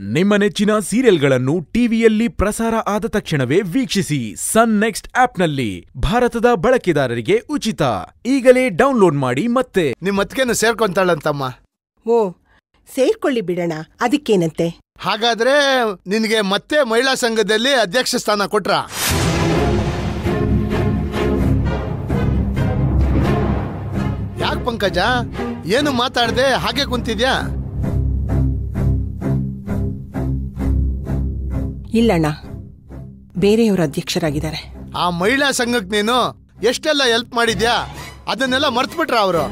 ನಿಮ್ಮ ನೆಚ್ಚಿನ ಸೀರಿಯಲ್ಗಳನ್ನು ಟಿವಿಯಲ್ಲಿ ಪ್ರಸಾರ ಆದ ತಕ್ಷಣವೇ ವೀಕ್ಷಿಸಿ ಸನ್ ನೆಕ್ಸ್ಟ್ ಆಪ್ನಲ್ಲಿ ಭಾರತದ ಬಳಕೆದಾರರಿಗೆ ಉಚಿತ ಈಗಲೇ ಡೌನ್ಲೋಡ್ ಮಾಡಿ ಮತ್ತೆ ನಿಮ್ಮ ಅತ್ತಿಗೆನು ಸೇರ್ಕೊಂತಾಳಂತಮ್ಮ ಓ ಸೇರ್ಕೊಳ್ಳಿ ಬಿಡೋಣ ಅದಕ್ಕೇನಂತೆ ಹಾಗಾದ್ರೆ ನಿನಗೆ ಮತ್ತೆ ಮಹಿಳಾ ಸಂಘದಲ್ಲಿ ಅಧ್ಯಕ್ಷ ಸ್ಥಾನ ಕೊಟ್ರ ಯಾಕೆ ಪಂಕಜ ಏನು ಮಾತಾಡ್ದೆ ಹಾಗೆ ಕುಂತಿದ್ಯಾ ಇಲ್ಲಣ್ಣ ಬೇರೆಯವರು ಅಧ್ಯಕ್ಷರಾಗಿದ್ದಾರೆ ಆ ಮಹಿಳಾ ಸಂಘಕ್ಕೆ ನೀನು ಎಷ್ಟೆಲ್ಲ ಹೆಲ್ಪ್ ಮಾಡಿದ್ಯಾ ಅದನ್ನೆಲ್ಲ ಮರ್ತ್ಬಿಟ್ರ ಅವರು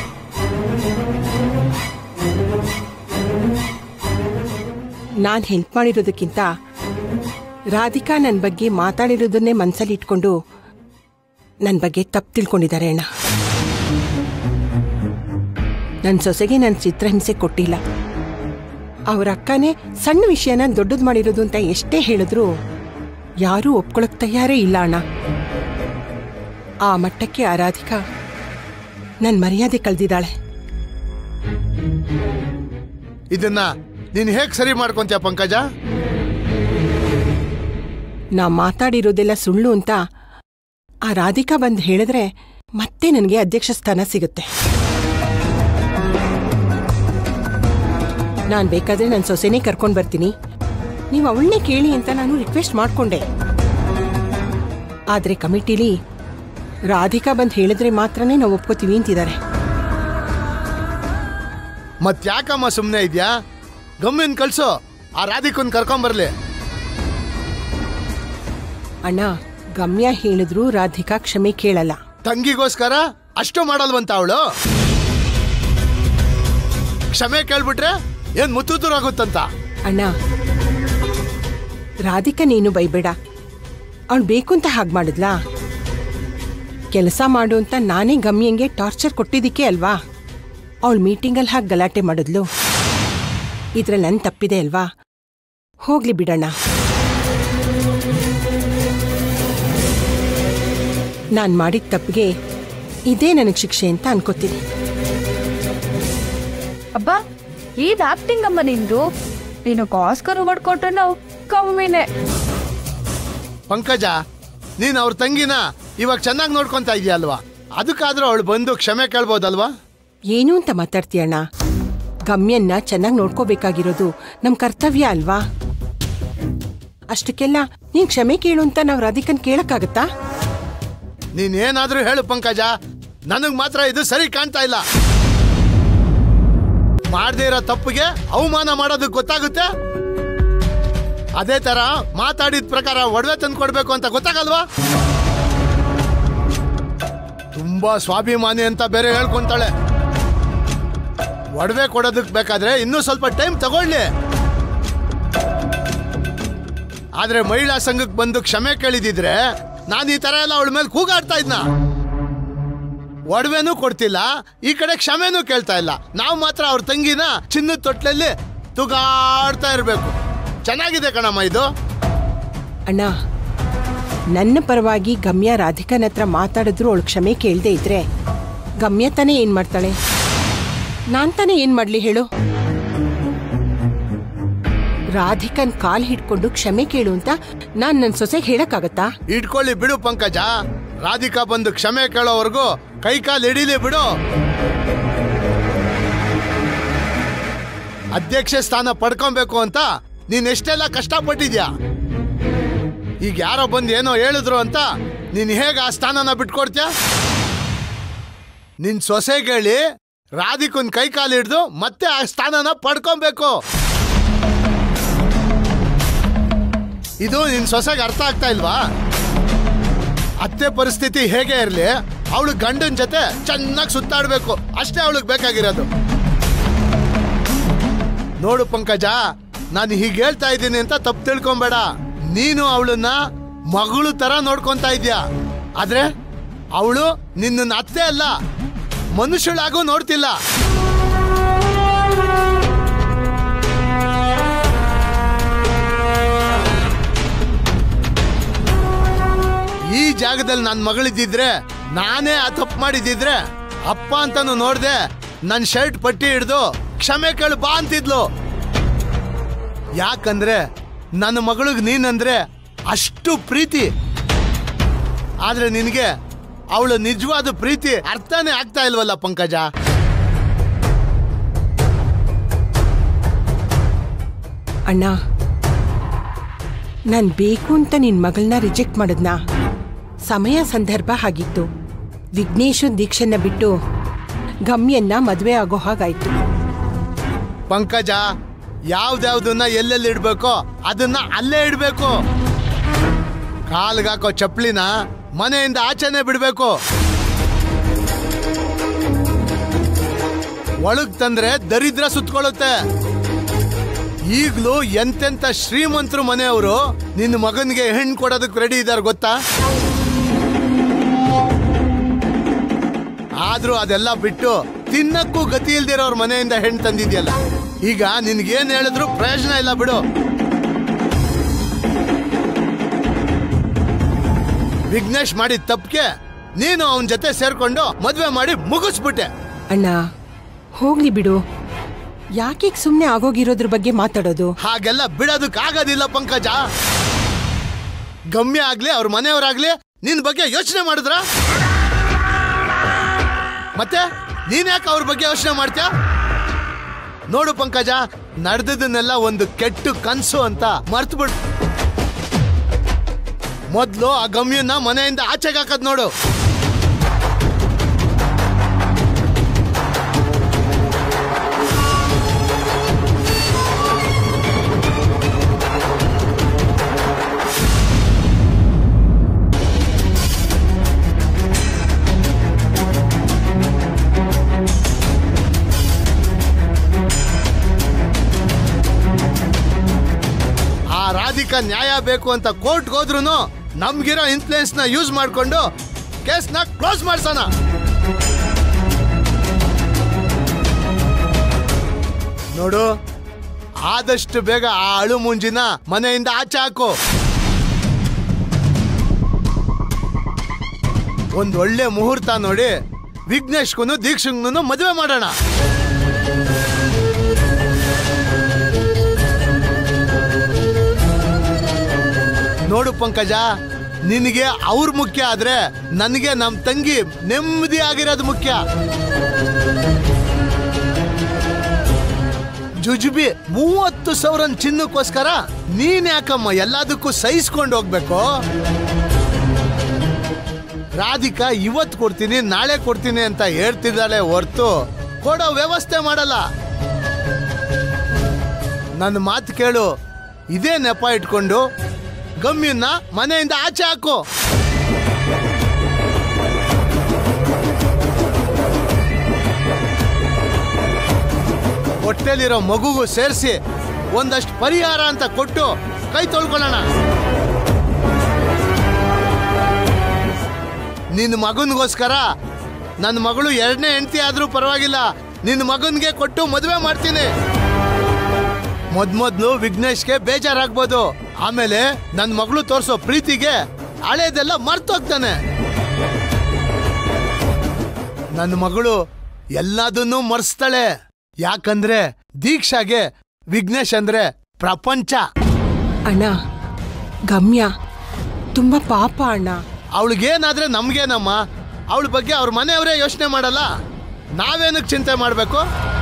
ನಾನು ಹೆಲ್ಪ್ ಮಾಡಿರೋದಕ್ಕಿಂತ ರಾಧಿಕಾ ನನ್ನ ಬಗ್ಗೆ ಮಾತಾಡಿರೋದನ್ನೇ ಮನ್ಸಲ್ಲಿ ಇಟ್ಕೊಂಡು ನನ್ನ ಬಗ್ಗೆ ತಪ್ಪು ತಿಳ್ಕೊಂಡಿದ್ದಾರೆ ಅಣ್ಣ ನನ್ನ ಸೊಸೆಗೆ ನನ್ನ ಚಿತ್ರಹಿಂಸೆ ಕೊಟ್ಟಿಲ್ಲ ಅವ್ರ ಅಕ್ಕನೇ ಸಣ್ಣ ವಿಷಯನ ದೊಡ್ಡದು ಮಾಡಿರೋದು ಅಂತ ಎಷ್ಟೇ ಹೇಳಿದ್ರು ಯಾರೂ ಒಪ್ಕೊಳಕ್ ತಯಾರೇ ಇಲ್ಲ ಅಣ್ಣ ಆ ಮಟ್ಟಕ್ಕೆ ಆ ರಾಧಿಕಾ ನನ್ನ ಮರ್ಯಾದೆ ಕಳೆದಿದ್ದಾಳೆ ಇದನ್ನ ನೀನ್ ಹೇಗ್ ಸರಿ ಮಾಡ್ಕೊಂತೀಯ ಪಂಕಜ ನಾ ಮಾತಾಡಿರೋದೆಲ್ಲ ಸುಳ್ಳು ಅಂತ ಆ ರಾಧಿಕಾ ಬಂದು ಹೇಳಿದ್ರೆ ಮತ್ತೆ ನನಗೆ ಅಧ್ಯಕ್ಷ ಸ್ಥಾನ ಸಿಗುತ್ತೆ ನಾನು ಬೇಕಾದ್ರೆ ನನ್ನ ಸೊಸೆನೇ ಕರ್ಕೊಂಡು ಬರ್ತೀನಿ ನೀವು ಅವಳನ್ನೇ ಕೇಳಿ ಅಂತ ನಾನು ರಿಕ್ವೆಸ್ಟ್ ಮಾಡ್ಕೊಂಡೆ ಆದ್ರೆ ಕಮಿಟಿಲಿ ರಾಧಿಕಾ ಬಂದು ಹೇಳಿದ್ರೆ ಮಾತ್ರನೇ ನಾವು ಒಪ್ಕೋತೀವಿ ಅಂತಿದ್ದಾರೆ ಮತ್ ಯಾಕಮ್ಮ ಸುಮ್ನೆ ಇದ್ಯಾ ಗಮ್ಮಿನ್ ಕಳ್ಸು ಆ ರಾಧಿಕನ್ ಕರ್ಕೊಂಬರ್ಲಿ ಅಣ್ಣ ಗಮ್ಯ ಹೇಳಿದ್ರು ರಾಧಿಕಾ ಕ್ಷಮೆ ಕೇಳಲ್ಲ ತಂಗಿಗೋಸ್ಕರ ಅಷ್ಟು ಮಾಡಲ್ವಂತ ಅವಳು ಕ್ಷಮೆ ಕೇಳ್ಬಿಟ್ರೆ ಏನ್ ಮುತ್ತುತ್ತೂರಾಗುತ್ತಂತ ಅಣ್ಣ ರಾಧಿಕಾ ನೀನು ಬೈಬೇಡ ಅವಳು ಬೇಕು ಅಂತ ಹಾಗೆ ಮಾಡಿದ್ಲಾ ಕೆಲಸ ಮಾಡು ಅಂತ ನಾನೇ ಗಮ್ಯಂಗೆ ಟಾರ್ಚರ್ ಕೊಟ್ಟಿದ್ದಕ್ಕೆ ಅಲ್ವಾ ಅವಳು ಮೀಟಿಂಗಲ್ಲಿ ಹಾಗೆ ಗಲಾಟೆ ಮಾಡಿದ್ಲು ಇದ್ರಲ್ಲಿ ನನ್ನ ತಪ್ಪಿದೆ ಅಲ್ವಾ ಹೋಗ್ಲಿ ಬಿಡಣ್ಣ ನಾನು ಮಾಡಿದ ತಪ್ಪಿಗೆ ಇದೇ ನನಗೆ ಶಿಕ್ಷೆ ಅಂತ ಅನ್ಕೋತೀನಿ ಅಬ್ಬಾ ಏನ್ ಆಕ್ಟಿಂಗ್ ಅಮ್ಮ ನಿಂದು ನೀನು ಆಸ್ಕರ್ ಅವಾರ್ಡ್ ಕೊಟ್ರೆ ನಾವು ಕಮ್ಮಿನೇ ಪಂಕಜ ನೀನ್ ಅವ್ರ ತಂಗಿನ ಇವಾಗ ಚೆನ್ನಾಗಿ ನೋಡ್ಕೊಂತ ಇದೀಯ ಅಲ್ವಾ ಅದಕ್ಕಾದ್ರೂ ಅವಳು ಬಂದು ಕ್ಷಮೆ ಕೇಳ್ಬೋದಲ್ವಾ ಏನು ಅಂತ ಮಾತಾಡ್ತೀಯಣ್ಣ ಗಮ್ಯನ್ನ ಚೆನ್ನಾಗಿ ನೋಡ್ಕೋಬೇಕಾಗಿರೋದು ನಮ್ ಕರ್ತವ್ಯ ಅಲ್ವಾ ಅಷ್ಟಕ್ಕೆಲ್ಲ ನೀನ್ ಕ್ಷಮೆ ಕೇಳು ಅಂತ ನಾವು ರಾಧಿಕನ್ ಕೇಳಕ್ಕಾಗತ್ತಾ ನೀನ್ ಏನಾದ್ರೂ ಹೇಳು ಪಂಕಜ ನನಗ್ ಮಾತ್ರ ಇದು ಸರಿ ಕಾಣ್ತಾ ಇಲ್ಲ ಮಾಡದೇ ಇರೋ ತಪ್ಪಿಗೆ ಅವಮಾನ ಮಾಡೋದಕ್ಕೆ ಗೊತ್ತಾಗುತ್ತೆ ಅದೇ ತರ ಮಾತಾಡಿದ ಪ್ರಕಾರ ಒಡವೆ ತಂದು ಕೊಡ್ಬೇಕು ಅಂತ ಗೊತ್ತಾಗಲ್ವಾ ತುಂಬಾ ಸ್ವಾಭಿಮಾನಿ ಅಂತ ಬೇರೆ ಹೇಳ್ಕೊಂತಾಳೆ ಒಡವೆ ಕೊಡೋದಕ್ ಬೇಕಾದ್ರೆ ಇನ್ನೂ ಸ್ವಲ್ಪ ಟೈಮ್ ತಗೊಳ್ಳಿ ಆದ್ರೆ ಮಹಿಳಾ ಸಂಘಕ್ಕೆ ಬಂದು ಕ್ಷಮೆ ಕೇಳಿದಿದ್ರೆ ನಾನು ಈ ತರ ಎಲ್ಲ ಅವಳ ಮೇಲೆ ಕೂಗಾಡ್ತಾ ಇದ್ನ ಒಡವೆನೂ ಕೊಡ್ತಿಲ್ಲ ಈ ಕಡೆ ಕ್ಷಮೆನೂ ಕೇಳ್ತಾ ಇಲ್ಲ ನಾವು ಮಾತ್ರ ಅವ್ರ ತಂಗಿನ ಚಿನ್ನದ ತೊಟ್ಲಲ್ಲಿ ತುಗಾಡ್ತಾ ಇರ್ಬೇಕು ಚೆನ್ನಾಗಿದೆ ಕಣಮ್ಮ ಇದು ಅಣ್ಣ ನನ್ನ ಪರವಾಗಿ ಗಮ್ಯ ರಾಧಿಕನ್ ಹತ್ರ ಮಾತಾಡಿದ್ರು ಅವಳು ಕ್ಷಮೆ ಕೇಳದೆ ಇದ್ರೆ ಗಮ್ಯ ತಾನೇ ಏನ್ ಮಾಡ್ತಾಳೆ ನಾನ್ ತಾನೇ ಏನ್ ಮಾಡ್ಲಿ ಹೇಳು ರಾಧಿಕನ್ ಕಾಲ್ ಹಿಡ್ಕೊಂಡು ಕ್ಷಮೆ ಕೇಳು ಅಂತ ನಾನ್ ನನ್ ಸೊಸೆಗೆ ಹೇಳಕ್ಕಾಗತ್ತಾ ಇಟ್ಕೊಳ್ಳಿ ಬಿಡು ಪಂಕಜ ರಾಧಿಕಾ ಬಂದು ಕ್ಷಮೆ ಕೇಳೋವರೆಗೂ ಕೈ ಕಾಲು ಹಿಡೀಲಿ ಬಿಡು ಅಧ್ಯಕ್ಷ ಸ್ಥಾನ ಪಡ್ಕೊಬೇಕು ಅಂತ ನೀನ್ ಎಷ್ಟೆಲ್ಲ ಕಷ್ಟಪಟ್ಟಿದ್ಯಾ ಈಗ ಯಾರೋ ಬಂದು ಏನೋ ಹೇಳಿದ್ರು ಅಂತ ನೀನ್ ಹೇಗ ಆ ಸ್ಥಾನನ ಬಿಟ್ಕೊಡ್ತೀಯ ನಿನ್ ಸೊಸೆಗೇಳಿ ರಾಧಿಕನ್ ಕೈ ಕಾಲು ಹಿಡ್ದು ಮತ್ತೆ ಆ ಸ್ಥಾನನ ಪಡ್ಕೊಬೇಕು ಇದು ನಿನ್ ಸೊಸೆಗೆ ಅರ್ಥ ಆಗ್ತಾ ಇಲ್ವಾ ಅತ್ತೆ ಪರಿಸ್ಥಿತಿ ಹೇಗೆ ಇರಲಿ ಅವಳು ಗಂಡನ ಜೊತೆ ಚೆನ್ನಾಗಿ ಸುತ್ತಾಡ್ಬೇಕು ಅಷ್ಟೇ ಅವಳಿಗೆ ಬೇಕಾಗಿರೋದು ನೋಡು ಪಂಕಜ ನಾನು ಹೀಗೆ ಹೇಳ್ತಾ ಇದ್ದೀನಿ ಅಂತ ತಪ್ಪು ತಿಳ್ಕೊಂಬೇಡ ನೀನು ಅವಳನ್ನ ಮಗಳು ತರ ನೋಡ್ಕೊಂತಾ ಇದ್ಯಾ ಆದ್ರೆ ಅವಳು ನಿನ್ನ ಅತ್ತೆ ಅಲ್ಲ ಮನುಷ್ಯಳಾಗೂ ನೋಡ್ತಿಲ್ಲ ಈ ಜಾಗದಲ್ಲಿ ನನ್ನ ಮಗಳಿದ್ದಿದ್ರೆ ನಾನೇ ಆ ತಪ್ಪು ಮಾಡಿದ್ದಿದ್ರೆ ಅಪ್ಪ ಅಂತಾನು ನೋಡ್ದೆ ನನ್ನ ಶರ್ಟ್ ಪಟ್ಟಿ ಹಿಡ್ದು ಕ್ಷಮೆ ಕೇಳು ಬಾ ಅಂತಿದ್ಲು ಯಾಕಂದ್ರೆ ನನ್ನ ಮಗಳಿಗೆ ನೀನಂದ್ರೆ ಅಷ್ಟು ಪ್ರೀತಿ ಆದ್ರೆ ನಿನಗೆ ಅವಳ ನಿಜವಾದ ಪ್ರೀತಿ ಅರ್ಥನೇ ಆಗ್ತಾ ಇಲ್ವಲ್ಲ ಪಂಕಜ ಅಣ್ಣ ನಾನು ಬೇಕು ಅಂತ ನಿನ್ನ ಮಗಳನ್ನ ರಿಜೆಕ್ಟ್ ಮಾಡಿದ್ನಾ ಸಮಯ ಸಂದರ್ಭ ಹಾಗಿತ್ತು ವಿಘ್ನೇಶು ದೀಕ್ಷನ್ನ ಬಿಟ್ಟು ಗಮ್ಯನ್ನ ಮದುವೆ ಆಗೋ ಹಾಗಾಯ್ತು ಪಂಕಜ ಯಾವ್ದ್ಯಾವ್ದನ್ನ ಎಲ್ಲೆಲ್ಲಿ ಇಡ್ಬೇಕೋ ಅದನ್ನ ಅಲ್ಲೇ ಇಡ್ಬೇಕು ಕಾಲ್ಗಾಕೋ ಚಪ್ಲಿನ ಮನೆಯಿಂದ ಆಚೆನೆ ಬಿಡ್ಬೇಕು ಒಳಗ್ ತಂದ್ರೆ ದರಿದ್ರ ಸುತ್ಕೊಳ್ಳುತ್ತೆ ಈಗ್ಲೂ ಎಂತೆಂತ ಶ್ರೀಮಂತರು ಮನೆಯವರು ನಿನ್ನ ಮಗನಿಗೆ ಹೆಣ್ಣು ಕೊಡೋದಕ್ಕೆ ರೆಡಿ ಇದ್ದಾರೆ ಗೊತ್ತಾ ಆದ್ರೂ ಅದೆಲ್ಲ ಬಿಟ್ಟು ತಿನ್ನಕ್ಕೂ ಗತಿ ಇಲ್ದಿರೋರ್ ಮನೆಯಿಂದ ಹೆಣ್ಣು ತಂದಿದ್ಯಲ್ಲ ಈಗ ನಿನ್ಗೇನ್ ಹೇಳಿದ್ರು ಪ್ರಯೋಜನ ಇಲ್ಲ ಬಿಡು ವಿಘ್ನೇಶ್ ಮಾಡಿದ ತಪ್ಪಿಗೆ ನೀನು ಅವನ ಜೊತೆ ಸೇರ್ಕೊಂಡು ಮದ್ವೆ ಮಾಡಿ ಮುಗಿಸ್ಬಿಟ್ಟೆ ಅಣ್ಣ ಹೋಗ್ಲಿ ಬಿಡು ಯಾಕೀಗ ಸುಮ್ಮನೆ ಆಗೋಗಿರೋದ್ರ ಬಗ್ಗೆ ಮಾತಾಡೋದು ಹಾಗೆಲ್ಲ ಬಿಡೋದಕ್ಕಾಗೋದಿಲ್ಲ ಪಂಕಜ ಗಮ್ಯ ಆಗ್ಲಿ ಅವ್ರ ಮನೆಯವರಾಗ್ಲಿ ನಿನ್ ಬಗ್ಗೆ ಯೋಚನೆ ಮಾಡಿದ್ರ ಮತ್ತೆ ನೀನ್ ಯಾಕೆ ಅವ್ರ ಬಗ್ಗೆ ಯೋಚನೆ ಮಾಡ್ತೀಯ ನೋಡು ಪಂಕಜ ನಡೆದದನ್ನೆಲ್ಲ ಒಂದು ಕೆಟ್ಟ ಕನ್ಸು ಅಂತ ಮರ್ತು ಬಿಡು ಮೊದ್ಲು ಆ ಗಮ್ಯನ್ನ ಮನೆಯಿಂದ ಆಚೆಗೆ ಹಾಕದ್ ನೋಡು ಆ ರಾಧಿಕಾ ನ್ಯಾಯ ಬೇಕು ಅಂತ ಕೋರ್ಟ್ಗೆ ಹೋದ್ರು ನಮ್ಗಿರೋ ಇನ್ಫ್ಲೂಯೆನ್ಸ್ ನ ಯೂಸ್ ಮಾಡ್ಕೊಂಡು ಕೇಸ್ನ ಕ್ಲೋಸ್ ಮಾಡ್ಸೋಣ ನೋಡು ಆದಷ್ಟು ಬೇಗ ಆ ಅಳು ಮುಂಜಿನ ಮನೆಯಿಂದ ಆಚೆ ಹಾಕು ಒಂದ್ ಒಳ್ಳೆ ಮುಹೂರ್ತ ನೋಡಿ ವಿಘ್ನೇಶ್ಗೂ ದೀಕ್ಷಂಗೂ ಮದುವೆ ಮಾಡೋಣ ನೋಡು ಪಂಕಜ ನಿನಗೆ ಅವ್ರ ಮುಖ್ಯ ಆದ್ರೆ ನನಗೆ ನಮ್ ತಂಗಿ ನೆಮ್ಮದಿ ಆಗಿರೋದು ಮುಖ್ಯ ಜುಜುಬಿ ಮೂವತ್ತು ಸಾವಿರ ಚಿನ್ನಕ್ಕೋಸ್ಕರ ನೀನ್ ಯಾಕಮ್ಮ ಎಲ್ಲದಕ್ಕೂ ಸಹಿಸ್ಕೊಂಡು ಹೋಗ್ಬೇಕು ರಾಧಿಕಾ ಇವತ್ತು ಕೊಡ್ತೀನಿ ನಾಳೆ ಕೊಡ್ತೀನಿ ಅಂತ ಹೇಳ್ತಿದ್ದಾಳೆ ಹೊರ್ತು ಕೊಡೋ ವ್ಯವಸ್ಥೆ ಮಾಡಲ್ಲ ನನ್ನ ಮಾತು ಕೇಳು ಇದೇ ನೆಪ ಇಟ್ಕೊಂಡು ಗಮ್ಯನ್ನ ಮನೆಯಿಂದ ಆಚೆ ಹಾಕು ಹೊಟ್ಟೆಲಿರೋ ಮಗುಗೂ ಸೇರಿಸಿ ಒಂದಷ್ಟು ಪರಿಹಾರ ಅಂತ ಕೊಟ್ಟು ಕೈ ತೊಳ್ಕೊಳ್ಳೋಣ ನಿನ್ನ ಮಗನಿಗೋಸ್ಕರ ನನ್ನ ಮಗಳು ಎರಡನೇ ಹೆಂಡತಿ ಆದ್ರೂ ಪರವಾಗಿಲ್ಲ ನಿನ್ನ ಮಗನ್ಗೆ ಕೊಟ್ಟು ಮದುವೆ ಮಾಡ್ತೀನಿ ಮೊದ್ಮೊದ್ಲು ವಿಘ್ನೇಶ್ಗೆ ಬೇಜಾರಾಗ್ಬೋದು ಆಮೇಲೆ ನನ್ನ ಮಗಳು ತೋರ್ಸೋ ಪ್ರೀತಿಗೆ ಹಳೇದೆಲ್ಲ ಮರ್ತೋಗ್ತಾನೆ ನನ್ನ ಮಗಳು ಎಲ್ಲದನ್ನೂ ಮರ್ಸ್ತಾಳೆ ಯಾಕಂದ್ರೆ ದೀಕ್ಷಾಗೆ ವಿಘ್ನೇಶ್ ಅಂದ್ರೆ ಪ್ರಪಂಚ ಅಣ್ಣ ಗಮ್ಯ ತುಂಬಾ ಪಾಪ ಅಣ್ಣ ಅವಳಿಗೇನಾದ್ರೆ ನಮ್ಗೇನಮ್ಮ ಅವಳ ಬಗ್ಗೆ ಅವ್ರ ಮನೆಯವರೇ ಯೋಚನೆ ಮಾಡಲ್ಲ ನಾವೇನಕ್ಕೆ ಚಿಂತೆ ಮಾಡಬೇಕು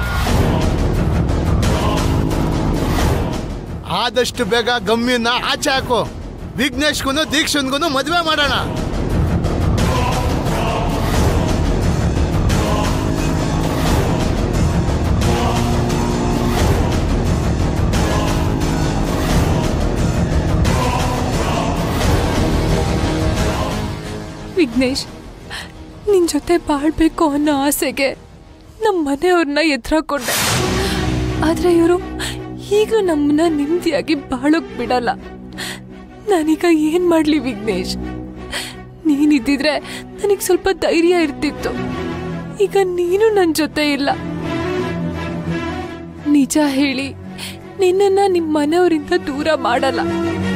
ಆದಷ್ಟು ಬೇಗ ಗಮ್ಯನ್ನ ಆಚೆ ಹಾಕು ವಿಘ್ನೇಶ್ಗೂ ದೀಕ್ಷನ್ಗೂ ಮದುವೆ ಮಾಡೋಣ ವಿಘ್ನೇಶ್ ನಿನ್ ಜೊತೆ ಬಾಳ್ಬೇಕು ಅನ್ನೋ ಆಸೆಗೆ ನಮ್ಮ ಮನೆಯವ್ರನ್ನ ಎದುರಾಕೊಂಡೆ ಆದ್ರೆ ಇವರು ಈಗಲೂ ನಮ್ಮನ್ನ ನೆಮ್ಮದಿಯಾಗಿ ಬಾಳೋಕ್ ಬಿಡಲ್ಲ ನಾನೀಗ ಏನ್ ಮಾಡ್ಲಿ ವಿಘ್ನೇಶ್ ನೀನಿದ್ದಿದ್ರೆ ನನಗೆ ಸ್ವಲ್ಪ ಧೈರ್ಯ ಇರ್ತಿತ್ತು ಈಗ ನೀನು ನನ್ನ ಜೊತೆ ಇಲ್ಲ ನಿಜ ಹೇಳಿ ನಿನ್ನನ್ನ ನಿಮ್ಮ ಮನೆಯವರಿಂದ ದೂರ ಮಾಡಲ್ಲ